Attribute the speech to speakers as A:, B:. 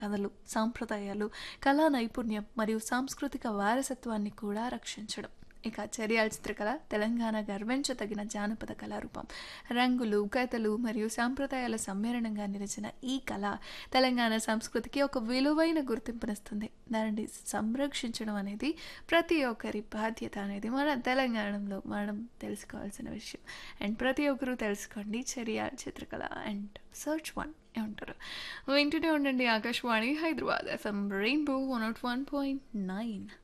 A: కథలు సాంప్రదాయాలు కళా నైపుణ్యం మరియు సాంస్కృతిక వారసత్వాన్ని కూడా రక్షించడం ఇక చర్యాల చిత్రకళ తెలంగాణ గర్వించదగిన జానపద కళారూపం రంగులు కథలు మరియు సాంప్రదాయాల సమ్మేళనంగా నిలిచిన ఈ కళ తెలంగాణ సంస్కృతికి ఒక విలువైన గుర్తింపునిస్తుంది దానిని సంరక్షించడం అనేది ప్రతి ఒక్కరి బాధ్యత అనేది మన తెలంగాణలో మనం తెలుసుకోవాల్సిన విషయం అండ్ ప్రతి ఒక్కరూ తెలుసుకోండి చర్యాల చిత్రకళ అండ్ సర్చ్ వన్ ఉంటారు వింటూనే ఉండండి Akashvani Hyderabad FM rainbow one nought one point nine